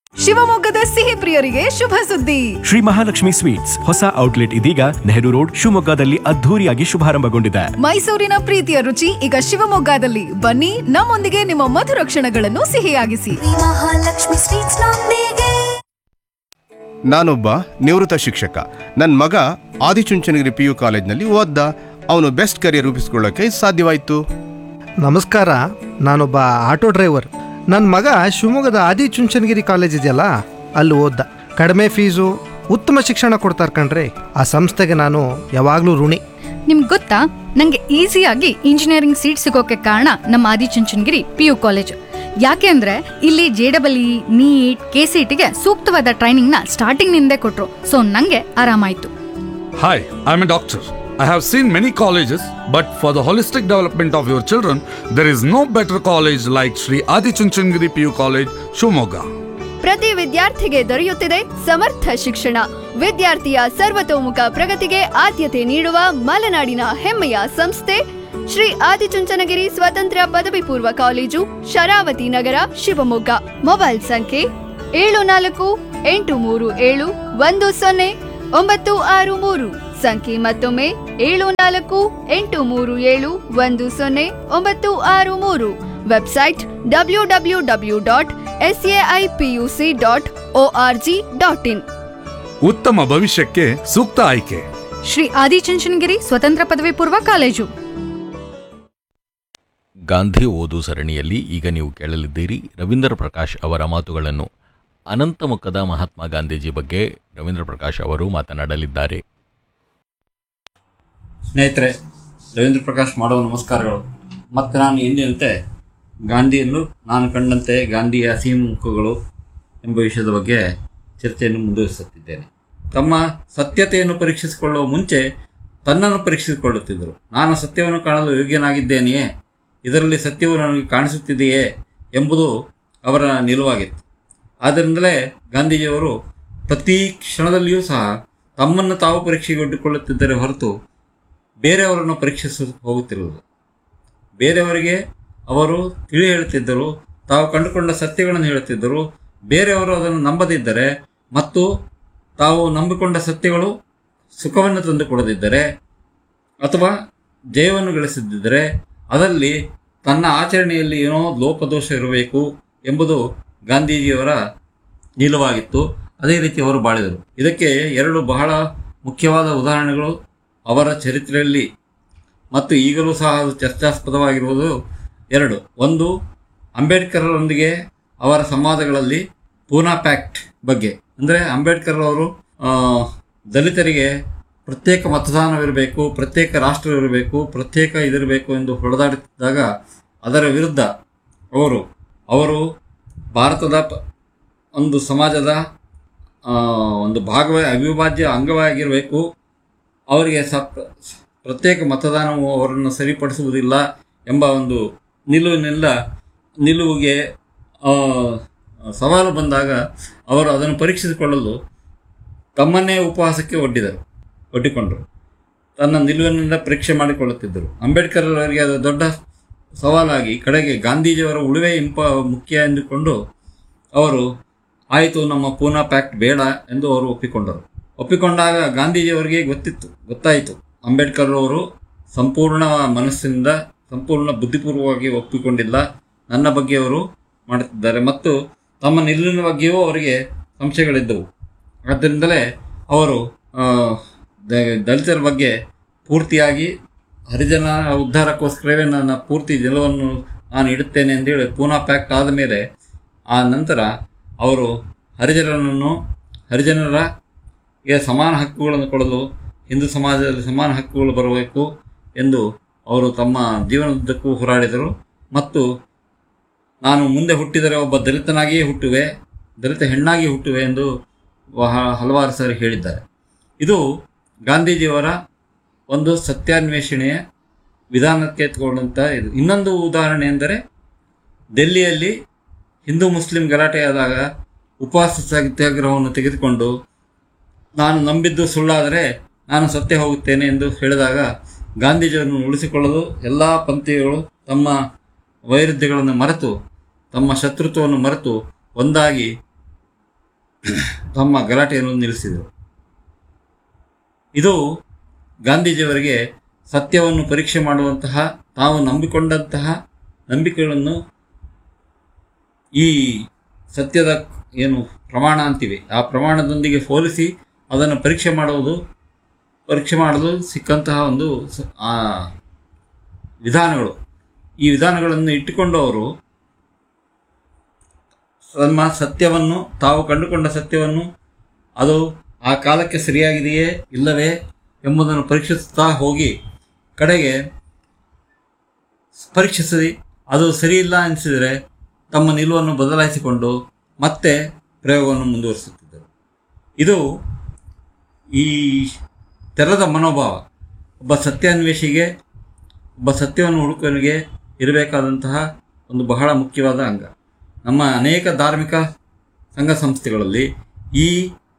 ಶಿವಮೊಗ್ಗದ ಸಿಹಿ ಪ್ರಿಯರಿಗೆ ಶುಭ ಸುದ್ದಿ ಶ್ರೀ ಮಹಾಲಕ್ಷ್ಮಿ ಸ್ವೀಟ್ಸ್ ಹೊಸ ಔಟ್ಲೆಟ್ ಇದೀಗ ನೆಹರು ರೋಡ್ ಶಿವಮೊಗ್ಗದಲ್ಲಿ ಅದ್ಧೂರಿಯಾಗಿ ಶುಭಾರಂಭಗೊಂಡಿದೆ ಮೈಸೂರಿನ ಪ್ರೀತಿಯ ರುಚಿ ಈಗ ಶಿವಮೊಗ್ಗದಲ್ಲಿ ಬನ್ನಿ ನಮ್ಮೊಂದಿಗೆ ನಿಮ್ಮ ಮಧುರ ಕ್ಷಣಗಳನ್ನು ಸಿಹಿಯಾಗಿಸಿ ಮಹಾಲಕ್ಷ್ಮಿ ಸ್ವೀಟ್ಸ್ ನೊಂದಿಗೆ ನಾನೊಬ್ಬ ನಿವೃತ್ತ ಶಿಕ್ಷಕ ನನ್ನ ಮಗ ಆದಿಚುಂಚನಗಿರಿ ಪಿ ಯು ಕಾಲೇಜ್ನಲ್ಲಿ ಓದ್ದ ಅವನು ಬೆಸ್ಟ್ ಕರಿಯರ್ ರೂಪಿಸ್ಕೊಳ್ಳೋಕೆ ಸಾಧ್ಯವಾಯಿತು ನಮಸ್ಕಾರ ನಾನೊಬ್ಬ ಆಟೋ ಡ್ರೈವರ್ ನನ್ನ ಮಗ ಶಿವಮೊಗ್ಗದ ಆದಿಚುಂಚನಗಿರಿ ಕಾಲೇಜ್ ಇದೆಯಲ್ಲ ಅಲ್ಲಿ ಓದ್ದ ಕಡಿಮೆ ಫೀಸು ಉತ್ತಮ ಶಿಕ್ಷಣ ಕೊಡ್ತಾರೆ ಕಣ್ರಿ ಆ ಸಂಸ್ಥೆಗೆ ನಾನು ಯಾವಾಗಲೂ ಋಣಿ ನಿಮ್ಗೆ ಗೊತ್ತಾ ನಂಗೆ ಈಸಿಯಾಗಿ ಇಂಜಿನಿಯರಿಂಗ್ ಸೀಟ್ ಸಿಗೋಕೆ ಕಾರಣ ನಮ್ಮ ಆದಿಚುಂಚನಗಿರಿ ಪಿ ಯು ಕಾಲೇಜ್ ಯಾಕೆ ಅಂದ್ರೆ ಇಲ್ಲಿ J double E NEET K C ಟಿಗೆ ಸೂಕ್ತವಾದ ಟ್ರೈನಿಂಗ್ ನ ಸ್ಟಾರ್ಟಿಂಗ್ ನಿಂದೇ ಕೊಟ್ರು ಸೊ ನಂಗೆ ಆರಾಮಾಯ್ತು Hi, I'm a doctor. I have seen many colleges, but for the holistic development of your children, there is no better college like Sri Adi Chunchandgiri PU College, Shumoga. ಪ್ರತಿ ವಿದ್ಯಾರ್ಥಿಗೆ ದೊರೆಯುತ್ತಿದೆ ಸಮರ್ಥ ಶಿಕ್ಷಣ ವಿದ್ಯಾರ್ಥಿಯ ಸರ್ವತೋಮುಖ ಪ್ರಗತಿಗೆ ಆದ್ಯತೆ ನೀಡುವ ಮಲೆನಾಡಿನ ಹೆಮ್ಮೆಯ ಸಂಸ್ಥೆ ಶ್ರೀ ಆದಿಚುಂಚನಗಿರಿ ಸ್ವತಂತ್ರ ಪದವಿ ಪೂರ್ವ ಕಾಲೇಜು ಶರಾವತಿ ನಗರ ಶಿವಮೊಗ್ಗ ಮೊಬೈಲ್ ಸಂಖ್ಯೆ ಏಳು ನಾಲ್ಕು ಎಂಟು ಮೂರು ಏಳು ಒಂದು ಸೊನ್ನೆ ಒಂಬತ್ತು ಆರು ಮೂರು ಸಂಖ್ಯೆ ಮತ್ತೊಮ್ಮೆ ಏಳು ನಾಲ್ಕು ಎಂಟು ಮೂರು ಏಳು ಒಂದು ಸೊನ್ನೆ ಒಂಬತ್ತು ಆರು ಮೂರು website W W W dot S A P U C dot O R G dot in ಉತ್ತಮ ಭವಿಷ್ಯಕ್ಕೆ ಸೂಕ್ತ ಆಯ್ಕೆ ಶ್ರೀ ಆದಿಚುಂಚನಗಿರಿ ಸ್ವತಂತ್ರ ಪದವಿ ಪೂರ್ವ ಕಾಲೇಜು ಗಾಂಧಿ ಓದು ಸರಣಿಯಲ್ಲಿ ಈಗ ನೀವು ಕೇಳಲಿದ್ದೀರಿ ರವೀಂದ್ರ ಪ್ರಕಾಶ್ ಅವರ ಮಾತುಗಳನ್ನು ಅನಂತಮುಖದ ಮಹಾತ್ಮ ಗಾಂಧೀಜಿ ಬಗ್ಗೆ ರವೀಂದ್ರ ಪ್ರಕಾಶ್ ಅವರು ಮಾತನಾಡಲಿದ್ದಾರೆ ಸ್ನೇಹಿತರೆ ರವೀಂದ್ರ ಪ್ರಕಾಶ್ ಮಾಡುವ ನಮಸ್ಕಾರಗಳು ಮತ್ತೆ ನಾನು ಎಂದಿನಂತೆ ಗಾಂಧಿಯನ್ನು ನಾನು ಕಂಡಂತೆ ಗಾಂಧಿಯ ಮುಖಗಳು ಎಂಬ ವಿಷಯದ ಬಗ್ಗೆ ಚರ್ಚೆಯನ್ನು ಮುಂದುವರಿಸುತ್ತಿದ್ದೇನೆ ತಮ್ಮ ಸತ್ಯತೆಯನ್ನು ಪರೀಕ್ಷಿಸಿಕೊಳ್ಳುವ ಮುಂಚೆ ತನ್ನನ್ನು ಪರೀಕ್ಷಿಸಿಕೊಳ್ಳುತ್ತಿದ್ದರು ನಾನು ಸತ್ಯವನ್ನು ಕಾಣಲು ಯೋಗ್ಯನಾಗಿದ್ದೇನೆಯೇ ಇದರಲ್ಲಿ ಸತ್ಯವು ನನಗೆ ಕಾಣಿಸುತ್ತಿದೆಯೇ ಎಂಬುದು ಅವರ ನಿಲುವಾಗಿತ್ತು ಆದ್ದರಿಂದಲೇ ಗಾಂಧೀಜಿಯವರು ಪ್ರತಿ ಕ್ಷಣದಲ್ಲಿಯೂ ಸಹ ತಮ್ಮನ್ನು ತಾವು ಪರೀಕ್ಷೆಗೊಡ್ಡಿಕೊಳ್ಳುತ್ತಿದ್ದರೆ ಹೊರತು ಬೇರೆಯವರನ್ನು ಪರೀಕ್ಷಿಸ ಹೋಗುತ್ತಿರುವುದು ಬೇರೆಯವರಿಗೆ ಅವರು ತಿಳಿ ಹೇಳುತ್ತಿದ್ದರು ತಾವು ಕಂಡುಕೊಂಡ ಸತ್ಯಗಳನ್ನು ಹೇಳುತ್ತಿದ್ದರು ಬೇರೆಯವರು ಅದನ್ನು ನಂಬದಿದ್ದರೆ ಮತ್ತು ತಾವು ನಂಬಿಕೊಂಡ ಸತ್ಯಗಳು ಸುಖವನ್ನು ತಂದುಕೊಡದಿದ್ದರೆ ಅಥವಾ ಜಯವನ್ನು ಗಳಿಸದಿದ್ದರೆ ಅದರಲ್ಲಿ ತನ್ನ ಆಚರಣೆಯಲ್ಲಿ ಏನೋ ಲೋಪದೋಷ ಇರಬೇಕು ಎಂಬುದು ಗಾಂಧೀಜಿಯವರ ನಿಲುವಾಗಿತ್ತು ಅದೇ ರೀತಿ ಅವರು ಬಾಳಿದರು ಇದಕ್ಕೆ ಎರಡು ಬಹಳ ಮುಖ್ಯವಾದ ಉದಾಹರಣೆಗಳು ಅವರ ಚರಿತ್ರೆಯಲ್ಲಿ ಮತ್ತು ಈಗಲೂ ಸಹ ಅದು ಚರ್ಚಾಸ್ಪದವಾಗಿರುವುದು ಎರಡು ಒಂದು ಅಂಬೇಡ್ಕರ್ರೊಂದಿಗೆ ಅವರ ಸಂವಾದಗಳಲ್ಲಿ ಪೂನಾ ಪ್ಯಾಕ್ಟ್ ಬಗ್ಗೆ ಅಂದರೆ ಅಂಬೇಡ್ಕರ್ ಅವರು ಆ, ದಲಿತರಿಗೆ ಪ್ರತ್ಯೇಕ ಮತದಾನವಿರಬೇಕು ಪ್ರತ್ಯೇಕ ರಾಷ್ಟ್ರವಿರಬೇಕು ಪ್ರತ್ಯೇಕ ಇದಿರಬೇಕು ಎಂದು ಹೊಡೆದಾಡುತ್ತಿದ್ದಾಗ ಅದರ ವಿರುದ್ಧ ಅವರು ಅವರು ಭಾರತದ ಪ- ಒಂದು ಸಮಾಜದ ಆ, ಒಂದು ಭಾಗವೇ ಅವಿಭಾಜ್ಯ ಅಂಗವಾಗಿರಬೇಕು ಅವರಿಗೆ ಸಪ್ ಪ್ರತ್ಯೇಕ ಮತದಾನವು ಅವರನ್ನು ಸರಿಪಡಿಸುವುದಿಲ್ಲ ಎಂಬ ಒಂದು ನಿಲುವಿನೆಲ್ಲ ನಿಲುವಿಗೆ ಆ, ಸವಾಲು ಬಂದಾಗ ಅವರು ಅದನ್ನು ಪರೀಕ್ಷಿಸಿಕೊಳ್ಳಲು ತಮ್ಮನ್ನೇ ಉಪವಾಸಕ್ಕೆ ಒಡ್ಡಿದರು ಒಡ್ಡಿಕೊಂಡರು ತನ್ನ ನಿಲುವಿನಿಂದ ಪರೀಕ್ಷೆ ಮಾಡಿಕೊಳ್ಳುತ್ತಿದ್ದರು ಅಂಬೇಡ್ಕರ್ ಅವರಿಗೆ ಅದು ದೊಡ್ಡ ಸವಾಲಾಗಿ ಕಡೆಗೆ ಗಾಂಧೀಜಿಯವರ ಉಳುವೆ ಇಂಪ ಮುಖ್ಯ ಎಂದುಕೊಂಡು ಅವರು ಆಯಿತು ನಮ್ಮ ಪೂನಾ ಪ್ಯಾಕ್ಟ್ ಬೇಡ ಎಂದು ಅವರು ಒಪ್ಪಿಕೊಂಡರು ಒಪ್ಪಿಕೊಂಡಾಗ ಗಾಂಧೀಜಿಯವರಿಗೆ ಗೊತ್ತಿತ್ತು ಗೊತ್ತಾಯಿತು ಅಂಬೇಡ್ಕರ್ ಅವರು ಸಂಪೂರ್ಣ ಮನಸ್ಸಿನಿಂದ ಸಂಪೂರ್ಣ ಬುದ್ಧಿಪೂರ್ವವಾಗಿ ಒಪ್ಪಿಕೊಂಡಿಲ್ಲ ನನ್ನ ಬಗ್ಗೆ ಅವರು ಮಾಡುತ್ತಿದ್ದಾರೆ ಮತ್ತು ತಮ್ಮ ನಿಲುವಿನ ಬಗ್ಗೆಯೂ ಅವರಿಗೆ ಸಂಶಯಗಳಿದ್ದವು ಆದ್ದರಿಂದಲೇ ಅವರು ಆ, ದ- ದಲಿತರ ಬಗ್ಗೆ ಪೂರ್ತಿಯಾಗಿ ಹರಿಜನ ಉದ್ಧಾರಕ್ಕೋಸ್ಕರವೇ ನನ್ನ ಪೂರ್ತಿ ನಿಲುವನ್ನು ನಾನು ಇಡುತ್ತೇನೆ ಅಂತೇಳಿ ಪೂನಾ ಪ್ಯಾಕ್ಟ್ ಆದ ಮೇಲೆ ಆ ನಂತರ ಅವರು ಹರಿಜನರನ್ನು ಹರಿಜನರ ಗೆ ಸಮಾನ ಹಕ್ಕುಗಳನ್ನು ಕೊಡಲು ಹಿಂದೂ ಸಮಾಜದಲ್ಲಿ ಸಮಾನ ಹಕ್ಕುಗಳು ಬರಬೇಕು ಎಂದು ಅವರು ತಮ್ಮ ಜೀವನದುದ್ದಕ್ಕೂ ಹೋರಾಡಿದರು ಮತ್ತು ನಾನು ಮುಂದೆ ಹುಟ್ಟಿದರೆ ಒಬ್ಬ ದಲಿತನಾಗಿಯೇ ಹುಟ್ಟುವೆ ದಲಿತ ಹೆಣ್ಣಾಗಿ ಹುಟ್ಟುವೆ ಎಂದು ಹ- ಹಲವಾರು ಸಾರಿ ಹೇಳಿದ್ದಾರೆ ಇದು ಗಾಂಧೀಜಿಯವರ ಒಂದು ಸತ್ಯಾನ್ವೇಷಣೆಯ ವಿಧಾನಕ್ಕೆ ತಗೊಂಡಂಥ ಇದು ಇನ್ನೊಂದು ಉದಾಹರಣೆ ಎಂದರೆ ಡೆಲ್ಲಿಯಲ್ಲಿ ಹಿಂದೂ ಮುಸ್ಲಿಂ ಗಲಾಟೆಯಾದಾಗ ಉಪವಾಸ ಸತ್ಯಾಗ್ರಹವನ್ನು ತೆಗೆದುಕೊಂಡು ನಾನು ನಂಬಿದ್ದು ಸುಳ್ಳಾದರೆ ನಾನು ಸತ್ಯ ಹೋಗುತ್ತೇನೆ ಎಂದು ಹೇಳಿದಾಗ ಗಾಂಧೀಜಿಯವರನ್ನು ಉಳಿಸಿಕೊಳ್ಳಲು ಎಲ್ಲ ಪಂಥೀಯಗಳು ತಮ್ಮ ವೈರುಧ್ಯಗಳನ್ನು ಮರೆತು ತಮ್ಮ ಶತ್ರುತ್ವವನ್ನು ಮರೆತು ಒಂದಾಗಿ ತಮ್ಮ ಗಲಾಟೆಯನ್ನು ನಿಲ್ಲಿಸಿದರು ಇದು ಗಾಂಧೀಜಿಯವರಿಗೆ ಸತ್ಯವನ್ನು ಪರೀಕ್ಷೆ ಮಾಡುವಂತಹ ತಾವು ನಂಬಿಕೊಂಡಂತಹ ನಂಬಿಕೆಗಳನ್ನು ಈ ಸತ್ಯದ ಏನು ಪ್ರಮಾಣ ಅಂತೀವಿ ಆ ಪ್ರಮಾಣದೊಂದಿಗೆ ಹೋಲಿಸಿ ಅದನ್ನು ಪರೀಕ್ಷೆ ಮಾಡುವುದು ಪರೀಕ್ಷೆ ಮಾಡಲು ಸಿಕ್ಕಂತಹ ಒಂದು ಸ- ಆ ವಿಧಾನಗಳು ಈ ವಿಧಾನಗಳನ್ನು ಇಟ್ಟುಕೊಂಡು ಅವರು ತಮ್ಮ ಸತ್ಯವನ್ನು ತಾವು ಕಂಡುಕೊಂಡ ಸತ್ಯವನ್ನು ಅದು ಆ ಕಾಲಕ್ಕೆ ಸರಿಯಾಗಿದೆಯೇ ಇಲ್ಲವೇ ಎಂಬುದನ್ನು ಪರೀಕ್ಷಿಸುತ್ತಾ ಹೋಗಿ ಕಡೆಗೆ ಪರೀಕ್ಷಿಸಿ ಅದು ಸರಿಯಿಲ್ಲ ಅನಿಸಿದರೆ ತಮ್ಮ ನಿಲುವನ್ನು ಬದಲಾಯಿಸಿಕೊಂಡು ಮತ್ತೆ ಪ್ರಯೋಗವನ್ನು ಮುಂದುವರಿಸುತ್ತಿದ್ದರು ಇದು ಈ ತೆರೆದ ಮನೋಭಾವ ಒಬ್ಬ ಸತ್ಯಾನ್ವೇಷಿಗೆ ಒಬ್ಬ ಸತ್ಯವನ್ನು ಹುಡುಕನಿಗೆ ಇರಬೇಕಾದಂತಹ ಒಂದು ಬಹಳ ಮುಖ್ಯವಾದ ಅಂಗ ನಮ್ಮ ಅನೇಕ ಧಾರ್ಮಿಕ ಸಂಘ ಸಂಸ್ಥೆಗಳಲ್ಲಿ ಈ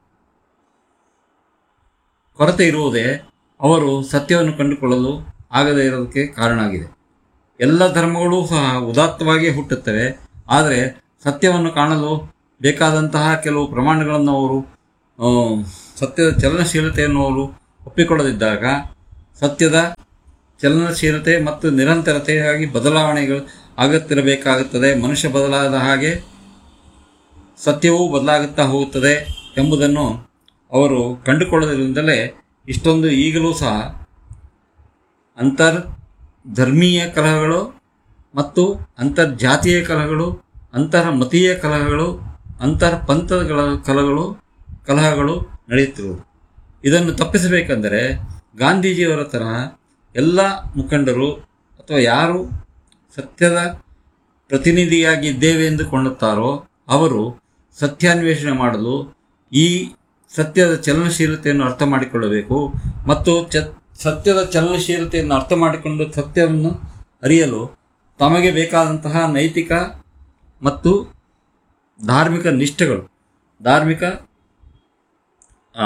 ಕೊರತೆ ಇರುವುದೇ ಅವರು ಸತ್ಯವನ್ನು ಕಂಡುಕೊಳ್ಳಲು ಆಗದೇ ಇರೋದಕ್ಕೆ ಕಾರಣ ಆಗಿದೆ ಎಲ್ಲ ಧರ್ಮಗಳೂ ಸಹ ಉದಾತ್ತವಾಗಿ ಹುಟ್ಟುತ್ತವೆ ಆದರೆ ಸತ್ಯವನ್ನು ಕಾಣಲು ಬೇಕಾದಂತಹ ಕೆಲವು ಪ್ರಮಾಣಗಳನ್ನು ಅವರು ಆ, ಸತ್ಯದ ಚಲನಶೀಲತೆಯನ್ನು ಅವರು ಒಪ್ಪಿಕೊಳ್ಳದಿದ್ದಾಗ ಸತ್ಯದ ಚಲನಶೀಲತೆ ಮತ್ತು ನಿರಂತರತೆಯಾಗಿ ಬದಲಾವಣೆಗಳು ಆಗುತ್ತಿರಬೇಕಾಗುತ್ತದೆ ಮನುಷ್ಯ ಬದಲಾದ ಹಾಗೆ ಸತ್ಯವೂ ಬದಲಾಗುತ್ತಾ ಹೋಗುತ್ತದೆ ಎಂಬುದನ್ನು ಅವರು ಕಂಡುಕೊಳ್ಳೋದ್ರಿಂದಲೇ ಇಷ್ಟೊಂದು ಈಗಲೂ ಸಹ ಅಂತರ್ ಧರ್ಮೀಯ ಕಲಹಗಳು ಮತ್ತು ಅಂತರ್ಜಾತೀಯ ಕಲಹಗಳು ಅಂತರ ಮತೀಯ ಕಲಹಗಳು ಅಂತರ್ ಪಂಥಗಳ ಕಲಹಗಳು ಕಲಹಗಳು ನಡೆಯುತ್ತಿರುವುದು ಇದನ್ನು ತಪ್ಪಿಸಬೇಕೆಂದರೆ ಗಾಂಧೀಜಿಯವರ ತರಹ ಎಲ್ಲ ಮುಖಂಡರು ಅಥವಾ ಯಾರು ಸತ್ಯದ ಪ್ರತಿನಿಧಿಯಾಗಿದ್ದೇವೆ ಎಂದುಕೊಳ್ಳುತ್ತಾರೋ ಅವರು ಸತ್ಯಾನ್ವೇಷಣೆ ಮಾಡಲು ಈ ಸತ್ಯದ ಚಲನಶೀಲತೆಯನ್ನು ಅರ್ಥ ಮಾಡಿಕೊಳ್ಳಬೇಕು ಮತ್ತು ಚ ಸತ್ಯದ ಚಲನಶೀಲತೆಯನ್ನು ಅರ್ಥ ಮಾಡಿಕೊಂಡು ಸತ್ಯವನ್ನು ಅರಿಯಲು ತಮಗೆ ಬೇಕಾದಂತಹ ನೈತಿಕ ಮತ್ತು ಧಾರ್ಮಿಕ ನಿಷ್ಠೆಗಳು ಧಾರ್ಮಿಕ ಆ,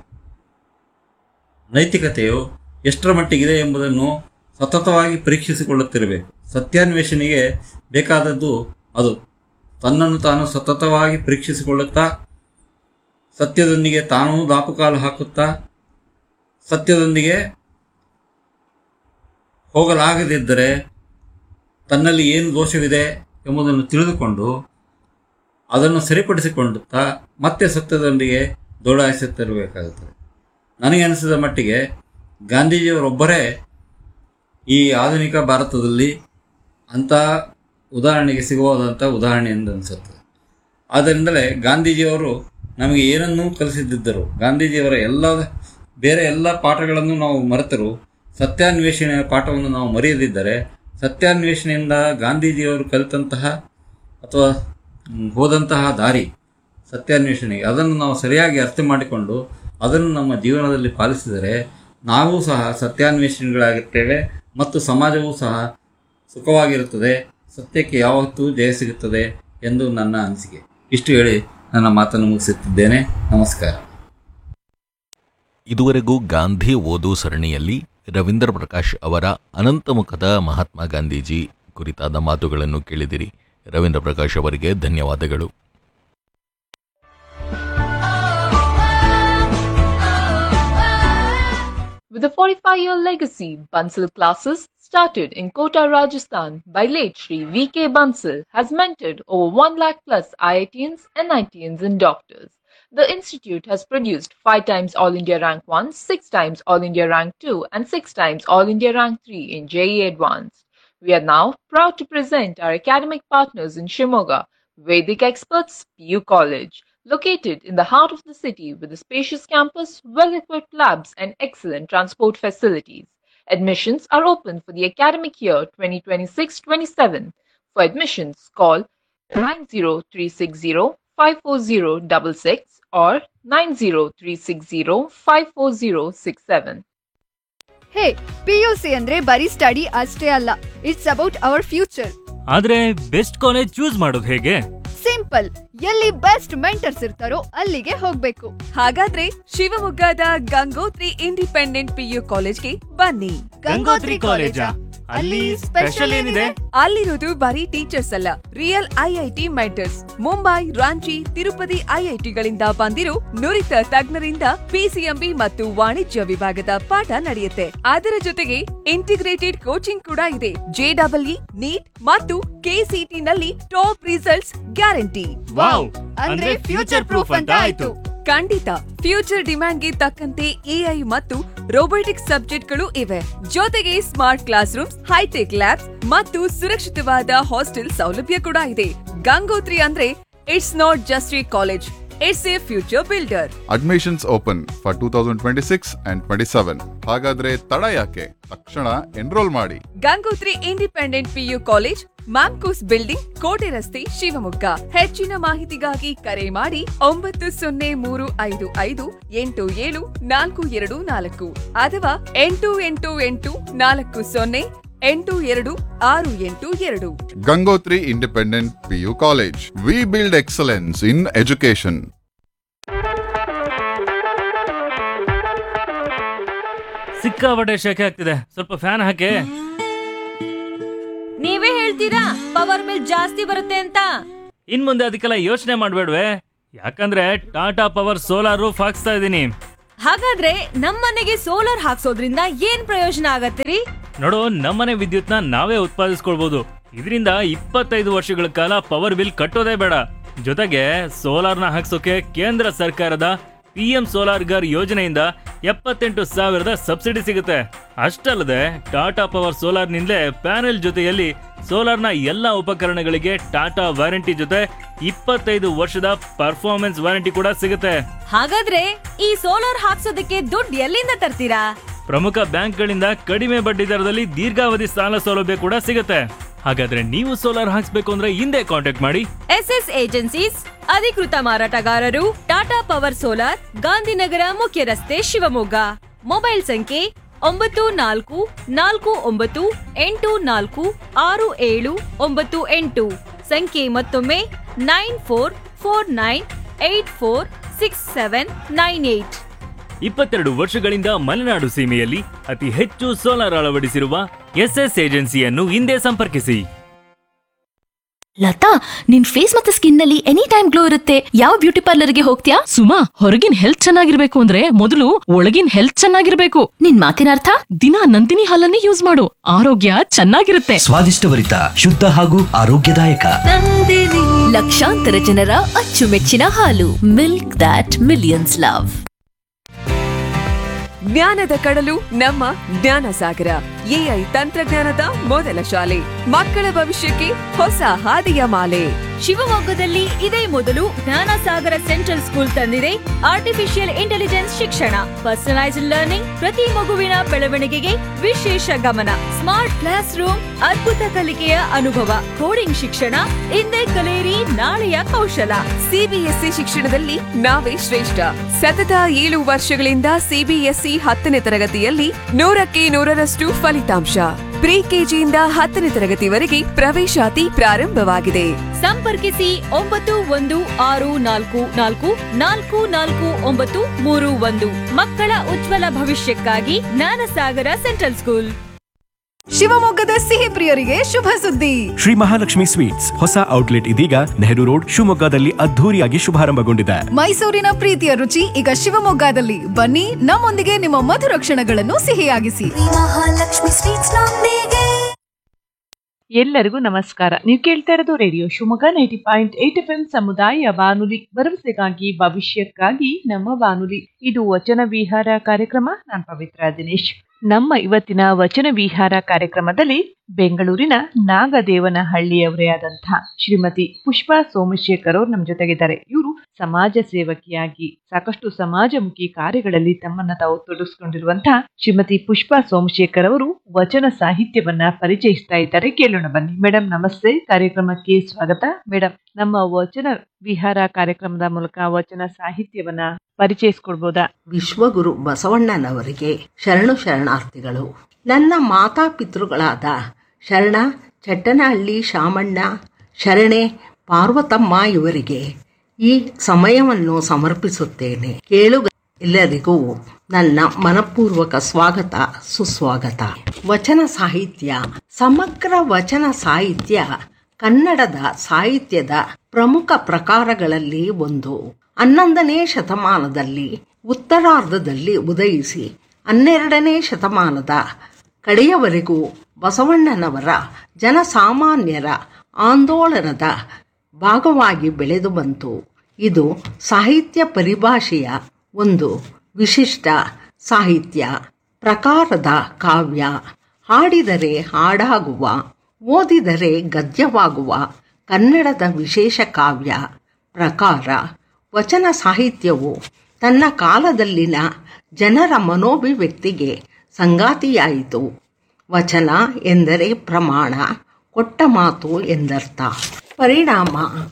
ನೈತಿಕತೆಯು ಎಷ್ಟರ ಮಟ್ಟಿಗಿದೆ ಎಂಬುದನ್ನು ಸತತವಾಗಿ ಪರೀಕ್ಷಿಸಿಕೊಳ್ಳುತ್ತಿರಬೇಕು ಸತ್ಯಾನ್ವೇಷಣೆಗೆ ಬೇಕಾದದ್ದು ಅದು ತನ್ನನ್ನು ತಾನು ಸತತವಾಗಿ ಪರೀಕ್ಷಿಸಿಕೊಳ್ಳುತ್ತಾ ಸತ್ಯದೊಂದಿಗೆ ತಾನೂ ದಾಪುಕಾಲು ಹಾಕುತ್ತಾ ಸತ್ಯದೊಂದಿಗೆ ಹೋಗಲಾಗದಿದ್ದರೆ ತನ್ನಲ್ಲಿ ಏನು ದೋಷವಿದೆ ಎಂಬುದನ್ನು ತಿಳಿದುಕೊಂಡು ಅದನ್ನು ಸರಿಪಡಿಸಿಕೊಳ್ಳುತ್ತಾ ಮತ್ತೆ ಸತ್ಯದೊಂದಿಗೆ ದೌಡಾಯಿಸುತ್ತಿರಬೇಕಾಗುತ್ತದೆ ನನಗೆ ಅನಿಸಿದ ಮಟ್ಟಿಗೆ ಗಾಂಧೀಜಿಯವರೊಬ್ಬರೇ ಈ ಆಧುನಿಕ ಭಾರತದಲ್ಲಿ ಅಂಥ ಉದಾಹರಣೆಗೆ ಸಿಗುವುದಂಥ ಉದಾಹರಣೆ ಎಂದು ಅನಿಸುತ್ತದೆ ಆದ್ದರಿಂದಲೇ ಗಾಂಧೀಜಿಯವರು ನಮಗೆ ಏನನ್ನೂ ಕಲಿಸಿದ್ದರು ಗಾಂಧೀಜಿಯವರ ಎಲ್ಲ ಬೇರೆ ಎಲ್ಲ ಪಾಠಗಳನ್ನು ನಾವು ಮರೆತರೂ ಸತ್ಯಾನ್ವೇಷಣೆಯ ಪಾಠವನ್ನು ನಾವು ಮರೆಯದಿದ್ದರೆ ಸತ್ಯಾನ್ವೇಷಣೆಯಿಂದ ಗಾಂಧೀಜಿಯವರು ಕಲಿತಂತಹ ಅಥವಾ ಮ್, ಹೋದಂತಹ ದಾರಿ ಸತ್ಯಾನ್ವೇಷಣೆಗೆ ಅದನ್ನು ನಾವು ಸರಿಯಾಗಿ ಅರ್ಥ ಮಾಡಿಕೊಂಡು ಅದನ್ನು ನಮ್ಮ ಜೀವನದಲ್ಲಿ ಪಾಲಿಸಿದರೆ ನಾವು ಸಹ ಸತ್ಯಾನ್ವೇಷಣೆಗಳಾಗುತ್ತೇವೆ ಮತ್ತು ಸಮಾಜವೂ ಸಹ ಸುಖವಾಗಿರುತ್ತದೆ ಸತ್ಯಕ್ಕೆ ಯಾವತ್ತೂ ಜಯ ಸಿಗುತ್ತದೆ ಎಂದು ನನ್ನ ಅನಿಸಿಕೆ ಇಷ್ಟು ಹೇಳಿ ನನ್ನ ಮಾತನ್ನು ಮುಗಿಸುತ್ತಿದ್ದೇನೆ ನಮಸ್ಕಾರ ಇದುವರೆಗೂ ಗಾಂಧಿ ಓದು ಸರಣಿಯಲ್ಲಿ ರವೀಂದ್ರ ಪ್ರಕಾಶ್ ಅವರ ಅನಂತಮುಖದ ಮಹಾತ್ಮ ಗಾಂಧೀಜಿ ಕುರಿತಾದ ಮಾತುಗಳನ್ನು ಕೇಳಿದಿರಿ ರವೀಂದ್ರ ಪ್ರಕಾಶ್ ಅವರಿಗೆ ಧನ್ಯವಾದಗಳು With a 45 year legacy, Bansal classes, started in Kota, Rajasthan by late Sri V.K. Bansal, has mentored over 1 lakh plus IITians, NITians, and doctors. The institute has produced 5 times All India Rank 1, 6 times All India Rank 2, and 6 times All India Rank 3 in JE Advanced. We are now proud to present our academic partners in Shimoga, Vedic Experts PU College. Located in the heart of the city with a spacious campus, well equipped labs, and excellent transport facilities. Admissions are open for the academic year 2026 27. For admissions, call 90360 54066 or 90360 54067. Hey P U C ಅಂದ್ರೆ ಬರೀ study ಅಷ್ಟೇ ಅಲ್ಲ it's about our future ಆದ್ರೆ best college choose ಮಾಡೋದು ಹೇಗೆ simple ಎಲ್ಲಿ best mentors ಇರ್ತಾರೋ ಅಲ್ಲಿಗೆ ಹೋಗ್ಬೇಕು ಹಾಗಾದ್ರೆ ಶಿವಮೊಗ್ಗದ ಗಂಗೋತ್ರಿ ಇಂಡಿಪೆಂಡೆಂಟ್ ಪಿಯು ಕಾಲೇಜ್ಗೆ ಬನ್ನಿ ಗಂಗೋತ್ರಿ ಕಾಲೇಜಾ? ಅಲ್ಲಿ ಸ್ಪೆಷಲ್ ಏನಿದೆ ಅಲ್ಲಿರೋದು ಬರೀ ಟೀಚರ್ಸ್ ಅಲ್ಲ real IIT mentors Mumbai Ranchi Tirupati ಐಐಟಿಗಳಿಂದ ಬಂದಿರೋ ನುರಿತ ತಜ್ಞರಿಂದ ಪಿಸಿಎಂಬಿ ಮತ್ತು ವಾಣಿಜ್ಯ ವಿಭಾಗದ ಪಾಠ ನಡೆಯುತ್ತೆ ಅದರ ಜೊತೆಗೆ ಇಂಟಿಗ್ರೇಟೆಡ್ ಕೋಚಿಂಗ್ ಕೂಡ ಇದೆ ಜೆಡಬ್ಲ್ಇ ನೀಟ್ ಮತ್ತು ಕೆಸಿಟಿ ನಲ್ಲಿ ಟಾಪ್ ರಿಸಲ್ಟ್ಸ್ ಗ್ಯಾರಂಟಿ ವಾವ್! ಅಂದ್ರೆ future proof ಅಂತ ಆಯ್ತು. ಖಂಡಿತ ಫ್ಯೂಚರ್ ಡಿಮ್ಯಾಂಡ್ಗೆ ತಕ್ಕಂತೆ ಎಐ ಮತ್ತು ರೋಬೋಟಿಕ್ಸ್ ಸಬ್ಜೆಕ್ಟ್ಗಳು ಇವೆ ಜೊತೆಗೆ smart class rooms hi-tech labs ಮತ್ತು ಸುರಕ್ಷಿತವಾದ ಹಾಸ್ಟೆಲ್ ಸೌಲಭ್ಯ ಕೂಡ ಇದೆ ಗಂಗೋತ್ರಿ ಅಂದ್ರೆ it's not just a college it's a future builder admissions open for two thousand twenty six and twenty seven ಹಾಗಾದ್ರೆ ತಡ ಯಾಕೆ ತಕ್ಷಣ ಎನ್ರೋಲ್ ಮಾಡಿ Gangotri independent PU college MAMCOS building ಕೋಟೆ ರಸ್ತೆ ಶಿವಮೊಗ್ಗ ಹೆಚ್ಚಿನ ಮಾಹಿತಿಗಾಗಿ ಕರೆ ಮಾಡಿ ಒಂಬತ್ತು ಸೊನ್ನೆ ಮೂರು ಐದು ಐದು ಎಂಟು ಏಳು ನಾಲ್ಕು ಎರಡು ನಾಲ್ಕು ಅಥವಾ ಎಂಟು ಎಂಟು ಎಂಟು ನಾಲ್ಕು ಸೊನ್ನೆ ಎಂಟು ಎರಡು ಆರು ಎಂಟು ಎರಡು Gangotri independent PU college we build excellence in education ಸಿಕ್ಕಾಪಟ್ಟೆ ಶೆಕೆ ಆಗ್ತಿದೆ ಸ್ವಲ್ಪ ಫ್ಯಾನ್ ಹಾಕಿ ನೀವೇ ಹೇಳ್ತೀರಾ ಪವರ್ ಬಿಲ್ ಜಾಸ್ತಿ ಬರುತ್ತೆ ಅಂತ ಇನ್ ಮುಂದೆ ಅದಕ್ಕೆಲ್ಲ ಯೋಚನೆ ಮಾಡ್ಬೇಡ್ವೆ ಯಾಕಂದ್ರೆ ಟಾಟಾ ಪವರ್ ಸೋಲಾರ್ ರೂಫ್ ಹಾಕ್ಸ್ತಾ ಇದೀನಿ ಹಾಗಾದ್ರೆ ನಮ್ಮನೆಗೆ ಸೋಲಾರ್ ಹಾಕ್ಸೋದ್ರಿಂದ ಏನ್ ಪ್ರಯೋಜನ ಆಗತ್ತಿರಿ ನೋಡು ನಮ್ಮನೆ ವಿದ್ಯುತ್ನ ನಾವೇ ಉತ್ಪಾದಿಸ್ಕೊಳ್ಬಹುದು ಇದರಿಂದ ಇಪ್ಪತ್ತೈದು ವರ್ಷಗಳ ಕಾಲ ಪವರ್ ಬಿಲ್ ಕಟ್ಟೋದೇ ಬೇಡ ಜೊತೆಗೆ ಸೋಲಾರ್ನ ಹಾಕ್ಸೋಕೆ ಕೇಂದ್ರ ಸರ್ಕಾರದ ಪಿ ಎಂ ಸೋಲಾರ್ ಗರ್ ಯೋಜನೆಯಿಂದ ಎಪ್ಪತ್ತೆಂಟು ಸಾವಿರದ ಸಬ್ಸಿಡಿ ಸಿಗುತ್ತೆ ಅಷ್ಟಲ್ಲದೆ ಟಾಟಾ ಪವರ್ ಸೋಲಾರ್ನಿಂದಲೇ ಪ್ಯಾನೆಲ್ ಜೊತೆಯಲ್ಲಿ ಸೋಲಾರ್ನ ಎಲ್ಲ ಉಪಕರಣಗಳಿಗೆ ಟಾಟಾ ವಾರಂಟಿ ಜೊತೆ ಇಪ್ಪತ್ತೈದು ವರ್ಷದ ಪರ್ಫಾರ್ಮೆನ್ಸ್ ವಾರಂಟಿ ಕೂಡ ಸಿಗುತ್ತೆ ಹಾಗಾದ್ರೆ ಈ ಸೋಲಾರ್ ಹಾಕ್ಸೋದಕ್ಕೆ ದುಡ್ಡು ಎಲ್ಲಿಂದ ತರ್ತೀರಾ ಪ್ರಮುಖ ಬ್ಯಾಂಕ್ಗಳಿಂದ ಕಡಿಮೆ ಬಡ್ಡಿ ದರದಲ್ಲಿ ದೀರ್ಘಾವಧಿ ಸಾಲ ಸೌಲಭ್ಯ ಕೂಡ ಸಿಗುತ್ತೆ ಹಾಗಾದ್ರೆ ನೀವು ಸೋಲಾರ್ ಹಾಕ್ಸ್ಬೇಕು ಅಂದ್ರೆ ಹಿಂದೆ ಕಾಂಟ್ಯಾಕ್ಟ್ ಮಾಡಿ ಎಸ್ ಎಸ್ ಏಜೆನ್ಸೀಸ್ ಅಧಿಕೃತ ಮಾರಾಟಗಾರರು ಟಾಟಾ ಪವರ್ ಸೋಲಾರ್ ಗಾಂಧಿನಗರ ಮುಖ್ಯ ರಸ್ತೆ ಶಿವಮೊಗ್ಗ ಮೊಬೈಲ್ ಸಂಖ್ಯೆ ಒಂಬತ್ತು ನಾಲ್ಕು ನಾಲ್ಕು ಒಂಬತ್ತು ಎಂಟು ನಾಲ್ಕು ಆರು ಏಳು ಒಂಬತ್ತು ಎಂಟು ಸಂಖ್ಯೆ ಮತ್ತೊಮ್ಮೆ nine four four nine eight four six seven nine eight ಇಪ್ಪತ್ತೆರಡು ವರ್ಷಗಳಿಂದ ಮಲೆನಾಡು ಸೀಮೆಯಲ್ಲಿ ಅತಿ ಹೆಚ್ಚು ಸೋಲಾರ್ ಅಳವಡಿಸಿರುವ ಎಸ್ಎಸ್ ಏಜೆನ್ಸಿಯನ್ನು ಹಿಂದೆ ಸಂಪರ್ಕಿಸಿ ಲತಾ ನಿನ್ ಫೇಸ್ ಮತ್ತೆ ಸ್ಕಿನ್ ನಲ್ಲಿ ಎನಿ ಟೈಮ್ ಗ್ಲೋ ಇರುತ್ತೆ ಯಾವ ಬ್ಯೂಟಿ ಪಾರ್ಲರ್ಗೆ ಹೋಗ್ತೀಯಾ ಸುಮಾ ಹೊರಗಿನ ಹೆಲ್ತ್ ಚೆನ್ನಾಗಿರ್ಬೇಕು ಅಂದ್ರೆ ಮೊದಲು ಒಳಗಿನ ಹೆಲ್ತ್ ಚೆನ್ನಾಗಿರ್ಬೇಕು ನಿನ್ ಮಾತಿನ ಅರ್ಥ ದಿನ ನಂದಿನಿ ಹಾಲನ್ನೇ ಯೂಸ್ ಮಾಡು ಆರೋಗ್ಯ ಚೆನ್ನಾಗಿರುತ್ತೆ ಸ್ವಾದಿಷ್ಟಭರಿತ ಶುದ್ಧ ಹಾಗೂ ಆರೋಗ್ಯದಾಯಕ ಲಕ್ಷಾಂತರ ಜನರ ಅಚ್ಚುಮೆಚ್ಚಿನ ಹಾಲು ಮಿಲ್ಕ್ ದಾಟ್ ಮಿಲಿಯನ್ಸ್ ಲವ್ ಜ್ಞಾನದ ಕಡಲು ನಮ್ಮ ಜ್ಞಾನ ಸಾಗರ ಎಐ ತಂತ್ರಜ್ಞಾನದ ಮೊದಲ ಶಾಲೆ ಮಕ್ಕಳ ಭವಿಷ್ಯಕ್ಕೆ ಹೊಸ ಹಾದಿಯ ಮಾಲೆ ಶಿವಮೊಗ್ಗದಲ್ಲಿ ಇದೇ ಮೊದಲು ಜ್ಞಾನಸಾಗರ ಸೆಂಟ್ರಲ್ ಸ್ಕೂಲ್ ತಂದಿದೆ ಆರ್ಟಿಫಿಷಿಯಲ್ ಇಂಟೆಲಿಜೆನ್ಸ್ ಶಿಕ್ಷಣ ಪರ್ಸನಲೈಸ್ಡ್ ಲರ್ನಿಂಗ್ ಪ್ರತಿ ಮಗುವಿನ ಬೆಳವಣಿಗೆಗೆ ವಿಶೇಷ ಗಮನ ಸ್ಮಾರ್ಟ್ ಕ್ಲಾಸ್ ರೂಮ್ ಅದ್ಭುತ ಕಲಿಕೆಯ ಅನುಭವ ಕೋಡಿಂಗ್ ಶಿಕ್ಷಣ ಇಂದೇ ಕಲಿಯಿರಿ ನಾಳೆಯ ಕೌಶಲ ಸಿಬಿಎಸ್ಇ ಶಿಕ್ಷಣದಲ್ಲಿ ನಾವೇ ಶ್ರೇಷ್ಠ ಸತತ ಏಳು ವರ್ಷಗಳಿಂದ ಸಿಬಿಎಸ್ಇ ಹತ್ತನೇ ತರಗತಿಯಲ್ಲಿ ನೂರಕ್ಕೆ ನೂರರಷ್ಟು ಫಲಿತಾಂಶ ಪ್ರಿ ಕೆಜಿಯಿಂದ ಹತ್ತನೇ ತರಗತಿವರೆಗೆ ಪ್ರವೇಶಾತಿ ಪ್ರಾರಂಭವಾಗಿದೆ ಸಂಪರ್ಕಿಸಿ ಒಂಬತ್ತು ಒಂದು ಆರು ನಾಲ್ಕು ನಾಲ್ಕು ನಾಲ್ಕು ನಾಲ್ಕು ಒಂಬತ್ತು ಮೂರು ಒಂದು ಮಕ್ಕಳ ಉಜ್ವಲ ಭವಿಷ್ಯಕ್ಕಾಗಿ ಜ್ಞಾನಸಾಗರ ಸೆಂಟ್ರಲ್ ಸ್ಕೂಲ್ ಶಿವಮೊಗ್ಗದ ಸಿಹಿ ಪ್ರಿಯರಿಗೆ ಶುಭ ಸುದ್ದಿ ಶ್ರೀ ಮಹಾಲಕ್ಷ್ಮಿ ಸ್ವೀಟ್ಸ್ ಹೊಸ ಔಟ್ಲೆಟ್ ಇದೀಗ ನೆಹರು ರೋಡ್ ಶಿವಮೊಗ್ಗದಲ್ಲಿ ಅದ್ಧೂರಿಯಾಗಿ ಶುಭಾರಂಭಗೊಂಡಿದೆ ಮೈಸೂರಿನ ಪ್ರೀತಿಯ ರುಚಿ ಈಗ ಶಿವಮೊಗ್ಗದಲ್ಲಿ ಬನ್ನಿ ನಮ್ಮೊಂದಿಗೆ ನಿಮ್ಮ ಮಧುರ ಕ್ಷಣಗಳನ್ನು ಸಿಹಿಯಾಗಿಸಿ ಮಹಾಲಕ್ಷ್ಮಿ ಸ್ವೀಟ್ಸ್ ನೊಂದಿಗೆ ಎಲ್ಲರಿಗೂ ನಮಸ್ಕಾರ ನೀವು ಕೇಳ್ತಾ ಇರೋದು radio Shivamogga ninety point eight F M ಸಮುದಾಯ ಬಾನುಲಿ ಭರವಸೆಗಾಗಿ ಭವಿಷ್ಯಕ್ಕಾಗಿ ನಮ್ಮ ಬಾನುಲಿ ಇದು ವಚನ ವಿಹಾರ ಕಾರ್ಯಕ್ರಮ ನಾನು ಪವಿತ್ರ ದಿನೇಶ್ ನಮ್ಮ ಇವತ್ತಿನ ವಚನ ವಿಹಾರ ಕಾರ್ಯಕ್ರಮದಲ್ಲಿ ಬೆಂಗಳೂರಿನ ನಾಗದೇವನಹಳ್ಳಿಯವರೇ ಆದಂತಹ ಶ್ರೀಮತಿ ಪುಷ್ಪಾ ಸೋಮಶೇಖರ್ ಅವರು ನಮ್ಮ ಜೊತೆಗಿದ್ದಾರೆ ಇವರು ಸಮಾಜ ಸೇವಕಿಯಾಗಿ ಸಾಕಷ್ಟು ಸಮಾಜಮುಖಿ ಕಾರ್ಯಗಳಲ್ಲಿ ತಮ್ಮನ್ನ ತಾವು ತೊಡಗಿಸ್ಕೊಂಡಿರುವಂತಹ ಶ್ರೀಮತಿ ಪುಷ್ಪಾ ಸೋಮಶೇಖರ್ ಅವರು ವಚನ ಸಾಹಿತ್ಯವನ್ನ ಪರಿಚಯಿಸ್ತಾ ಇದ್ದಾರೆ ಕೇಳೋಣ ಬನ್ನಿ ಮೇಡಮ್ ನಮಸ್ತೆ ಕಾರ್ಯಕ್ರಮಕ್ಕೆ ಸ್ವಾಗತ ಮೇಡಮ್ ನಮ್ಮ ವಚನ ವಿಹಾರ ಕಾರ್ಯಕ್ರಮದ ಮೂಲಕ ವಚನ ಸಾಹಿತ್ಯವನ್ನ ಪರಿಚಯಿಸ್ಕೊಡ್ಬೋದಾ ವಿಶ್ವಗುರು ಬಸವಣ್ಣನವರಿಗೆ ಶರಣು ಶರಣಾರ್ಥಿಗಳು ನನ್ನ ಮಾತಾಪಿತೃಗಳಾದ ಶರಣ ಚಟ್ಟನಹಳ್ಳಿ ಶಾಮಣ್ಣ ಶರಣೆ ಪಾರ್ವತಮ್ಮ ಇವರಿಗೆ ಈ ಸಮಯವನ್ನು ಸಮರ್ಪಿಸುತ್ತೇನೆ ಕೇಳುಗ ಎಲ್ಲರಿಗೂ ನನ್ನ ಮನಪೂರ್ವಕ ಸ್ವಾಗತ ಸುಸ್ವಾಗತ ವಚನ ಸಾಹಿತ್ಯ ಸಮಗ್ರ ವಚನ ಸಾಹಿತ್ಯ ಕನ್ನಡದ ಸಾಹಿತ್ಯದ ಪ್ರಮುಖ ಪ್ರಕಾರಗಳಲ್ಲಿ ಒಂದು ಹನ್ನೊಂದನೇ ಶತಮಾನದಲ್ಲಿ ಉತ್ತರಾರ್ಧದಲ್ಲಿ ಉದಯಿಸಿ ಹನ್ನೆರಡನೇ ಶತಮಾನದ ಕಡೆಯವರೆಗೂ ಬಸವಣ್ಣನವರ ಜನಸಾಮಾನ್ಯರ ಆಂದೋಲನದ ಭಾಗವಾಗಿ ಬೆಳೆದು ಬಂತು ಇದು ಸಾಹಿತ್ಯ ಪರಿಭಾಷೆಯ ಒಂದು ವಿಶಿಷ್ಟ ಸಾಹಿತ್ಯ ಪ್ರಕಾರದ ಕಾವ್ಯ ಹಾಡಿದರೆ ಹಾಡಾಗುವ ಓದಿದರೆ ಗದ್ಯವಾಗುವ ಕನ್ನಡದ ವಿಶೇಷ ಕಾವ್ಯ ಪ್ರಕಾರ ವಚನ ಸಾಹಿತ್ಯವು ತನ್ನ ಕಾಲದಲ್ಲಿನ ಜನರ ಮನೋಭಿವ್ಯಕ್ತಿಗೆ ಸಂಗಾತಿಯಾಯಿತು ವಚನ ಎಂದರೆ ಪ್ರಮಾಣ ಕೊಟ್ಟ ಮಾತು ಎಂದರ್ಥ ಪರಿಣಾಮ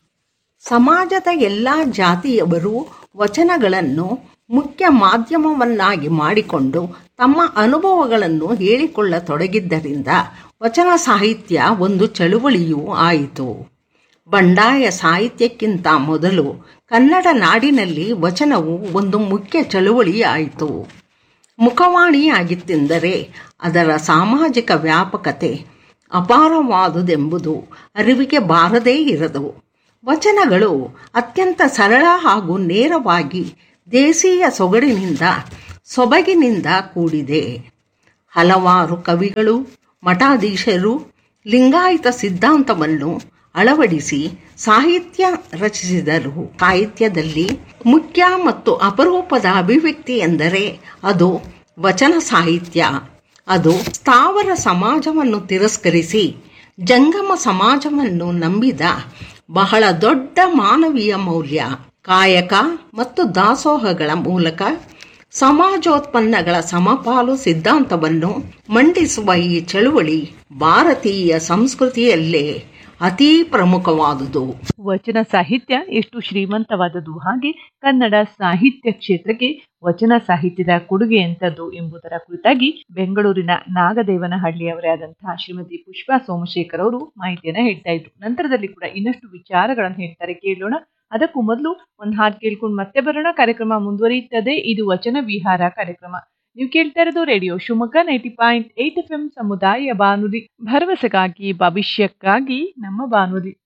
ಸಮಾಜದ ಎಲ್ಲ ಜಾತಿಯವರು ವಚನಗಳನ್ನು ಮುಖ್ಯ ಮಾಧ್ಯಮವನ್ನಾಗಿ ಮಾಡಿಕೊಂಡು ತಮ್ಮ ಅನುಭವಗಳನ್ನು ಹೇಳಿಕೊಳ್ಳತೊಡಗಿದ್ದರಿಂದ ವಚನ ಸಾಹಿತ್ಯ ಒಂದು ಚಳುವಳಿಯೂ ಆಯಿತು ಬಂಡಾಯ ಸಾಹಿತ್ಯಕ್ಕಿಂತ ಮೊದಲು ಕನ್ನಡ ನಾಡಿನಲ್ಲಿ ವಚನವು ಒಂದು ಮುಖ್ಯ ಚಳುವಳಿ ಆಯಿತು ಮುಖವಾಣಿಯಾಗಿತ್ತೆಂದರೆ ಅದರ ಸಾಮಾಜಿಕ ವ್ಯಾಪಕತೆ ಅಪಾರವಾದುದೆಂಬುದು ಅರಿವಿಗೆ ಬಾರದೇ ಇರದು ವಚನಗಳು ಅತ್ಯಂತ ಸರಳ ಹಾಗೂ ನೇರವಾಗಿ ದೇಶೀಯ ಸೊಗಡಿನಿಂದ ಸೊಬಗಿನಿಂದ ಕೂಡಿದೆ ಹಲವಾರು ಕವಿಗಳು ಮಠಾಧೀಶರು ಲಿಂಗಾಯತ ಸಿದ್ಧಾಂತವನ್ನು ಅಳವಡಿಸಿ ಸಾಹಿತ್ಯ ರಚಿಸಿದರು ಸಾಹಿತ್ಯದಲ್ಲಿ ಮುಖ್ಯ ಮತ್ತು ಅಪರೂಪದ ಅಭಿವ್ಯಕ್ತಿ ಎಂದರೆ ಅದು ವಚನ ಸಾಹಿತ್ಯ ಅದು ಸ್ಥಾವರ ಸಮಾಜವನ್ನು ತಿರಸ್ಕರಿಸಿ ಜಂಗಮ ಸಮಾಜವನ್ನು ನಂಬಿದ ಬಹಳ ದೊಡ್ಡ ಮಾನವೀಯ ಮೌಲ್ಯ ಕಾಯಕ ಮತ್ತು ದಾಸೋಹಗಳ ಮೂಲಕ ಸಮಾಜೋತ್ಪನ್ನಗಳ ಸಮಪಾಲು ಸಿದ್ಧಾಂತವನ್ನು ಮಂಡಿಸುವ ಈ ಚಳುವಳಿ ಭಾರತೀಯ ಸಂಸ್ಕೃತಿಯಲ್ಲೇ ಅತೀ ಪ್ರಮುಖವಾದುದು ವಚನ ಸಾಹಿತ್ಯ ಎಷ್ಟು ಶ್ರೀಮಂತವಾದದ್ದು ಹಾಗೆ ಕನ್ನಡ ಸಾಹಿತ್ಯ ಕ್ಷೇತ್ರಕ್ಕೆ ವಚನ ಸಾಹಿತ್ಯದ ಕೊಡುಗೆ ಎಂಥದ್ದು ಎಂಬುದರ ಕುರಿತಾಗಿ ಬೆಂಗಳೂರಿನ ನಾಗದೇವನಹಳ್ಳಿಯವರೇ ಆದಂತಹ ಶ್ರೀಮತಿ ಪುಷ್ಪಾ ಸೋಮಶೇಖರ್ ಅವರು ಮಾಹಿತಿಯನ್ನ ಹೇಳ್ತಾ ಇದ್ರು ನಂತರದಲ್ಲಿ ಕೂಡ ಇನ್ನಷ್ಟು ವಿಚಾರಗಳನ್ನು ಹೇಳ್ತಾರೆ ಕೇಳೋಣ ಅದಕ್ಕೂ ಮೊದಲು ಒಂದು ಹಾಡು ಕೇಳ್ಕೊಂಡು ಮತ್ತೆ ಬರೋಣ ಕಾರ್ಯಕ್ರಮ ಮುಂದುವರಿಯುತ್ತದೆ ಇದು ವಚನ ವಿಹಾರ ಕಾರ್ಯಕ್ರಮ ನೀವು ಕೇಳ್ತಾ ಇರೋದು radio Shivamogga ninety point eight F M ಸಮುದಾಯ ಬಾನುಲಿ ಭರವಸೆಗಾಗಿ ಭವಿಷ್ಯಕ್ಕಾಗಿ ನಮ್ಮ ಬಾನುಲಿ